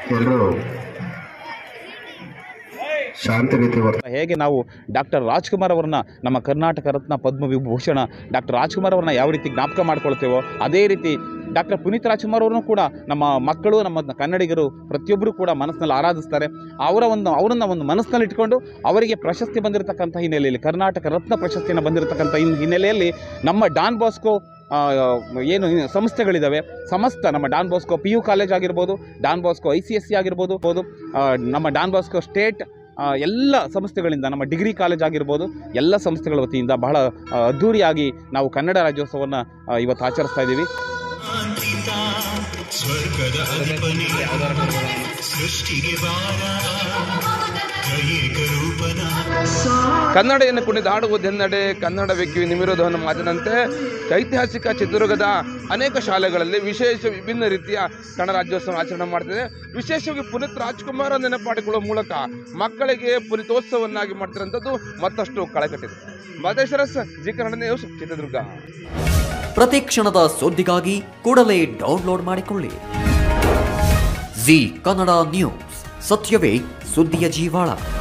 ಎಲ್ಲರೂ ಶಾಂತಿ ರೀತಿ ವರ್ತ ಹೇಗೆ ನಾವು ಡಾಕ್ಟರ್ ರಾಜ್ಕುಮಾರ್ ಅವರನ್ನ ನಮ್ಮ ಕರ್ನಾಟಕ ರತ್ನ ಪದ್ಮವಿಭೂಷಣ ಡಾಕ್ಟರ್ ರಾಜ್ಕುಮಾರ್ ಅವ್ರನ್ನ ಯಾವ ರೀತಿ ಜ್ಞಾಪಕ ಮಾಡ್ಕೊಳ್ತೇವೋ ಅದೇ ರೀತಿ ಡಾಕ್ಟರ್ ಪುನೀತ್ ರಾಜ್ಕುಮಾರ್ ಅವ್ರನ್ನೂ ಕೂಡ ನಮ್ಮ ಮಕ್ಕಳು ನಮ್ಮ ಕನ್ನಡಿಗರು ಪ್ರತಿಯೊಬ್ಬರು ಕೂಡ ಮನಸ್ಸಿನಲ್ಲಿ ಆರಾಧಿಸ್ತಾರೆ ಅವರ ಒಂದು ಅವರನ್ನು ಒಂದು ಮನಸ್ಸಿನಲ್ಲಿ ಇಟ್ಕೊಂಡು ಅವರಿಗೆ ಪ್ರಶಸ್ತಿ ಬಂದಿರತಕ್ಕಂಥ ಹಿನ್ನೆಲೆಯಲ್ಲಿ ಕರ್ನಾಟಕ ರತ್ನ ಪ್ರಶಸ್ತಿಯನ್ನು ಬಂದಿರತಕ್ಕಂಥ ಹಿನ್- ಹಿನ್ನೆಲೆಯಲ್ಲಿ ನಮ್ಮ ಡಾನ್ ಬಾಸ್ಕೋ ಆ, ಏನು ಸಂಸ್ಥೆಗಳಿದ್ದಾವೆ ಸಮಸ್ತ ನಮ್ಮ Don Bosco P U college ಆಗಿರ್ಬೋದು Don Bosco I C S C ಆಗಿರ್ಬೋದು ಬೋದು, ಆ, ನಮ್ಮ ಡಾನ್ ಬಾಸ್ಕೋ ಸ್ಟೇಟ್ ಆ, ಎಲ್ಲ ಸಂಸ್ಥೆಗಳಿಂದ ನಮ್ಮ ಡಿಗ್ರಿ ಕಾಲೇಜ್ ಆಗಿರ್ಬೋದು ಎಲ್ಲ ಸಂಸ್ಥೆಗಳ ವತಿಯಿಂದ ಬಹಳ ಆ, ಅದ್ಧೂರಿಯಾಗಿ ನಾವು ಕನ್ನಡ ರಾಜ್ಯೋತ್ಸವವನ್ನು ಆ, ಇವತ್ತು ಆಚರಿಸ್ತಾ ಇದ್ದೀವಿ ಸ್ವರ್ಗದ ಅಧಿಪನಿ ಸೃಷ್ಟಿಗೆ ಬಾರ ತ್ರಯೇಕ ರೂಪನ ಕನ್ನಡೆಯನ್ನು ಕುಣಿದಾಡುವುದೆನ್ನಡೆ ಕನ್ನಡ ವ್ಯಕ್ತಿ ನಿಮಿರೋಧವನ್ನು ಮಾತಿನಂತೆ ಐತಿಹಾಸಿಕ ಚಿತ್ರದುರ್ಗದ ಅನೇಕ ಶಾಲೆಗಳಲ್ಲಿ ವಿಶೇಷ ವಿಭಿನ್ನ ರೀತಿಯ ಕನ್ನಡ ರಾಜ್ಯೋತ್ಸವ ಆಚರಣೆ ಮಾಡ್ತಿದೆ ವಿಶೇಷವಾಗಿ ಪುನೀತ್ ರಾಜ್ಕುಮಾರ್ ನೆನಪಾಡಿಕೊಳ್ಳುವ ಮೂಲಕ ಮಕ್ಕಳಿಗೆ ಪುನೀತೋತ್ಸವನ್ನಾಗಿ ಮಾಡ್ತಿರೋಂಥದ್ದು ಮತ್ತಷ್ಟು ಕಳೆಕಟ್ಟಿದೆ ಮಹದೇಶ್ವರಸ್ ಜಿ ಕನ್ನಡ ನ್ಯೂಸ್ ಚಿತ್ರದುರ್ಗ ಪ್ರತಿ ಕ್ಷಣದ ಸುದ್ದಿಗಾಗಿ ಕೂಡಲೇ ಡೌನ್ಲೋಡ್ ಮಾಡಿಕೊಳ್ಳಿ ಜಿ ಕನ್ನಡ ನ್ಯೂಸ್ ಸತ್ಯವೇ ಸುದ್ದಿಯ ಜೀವಾಳ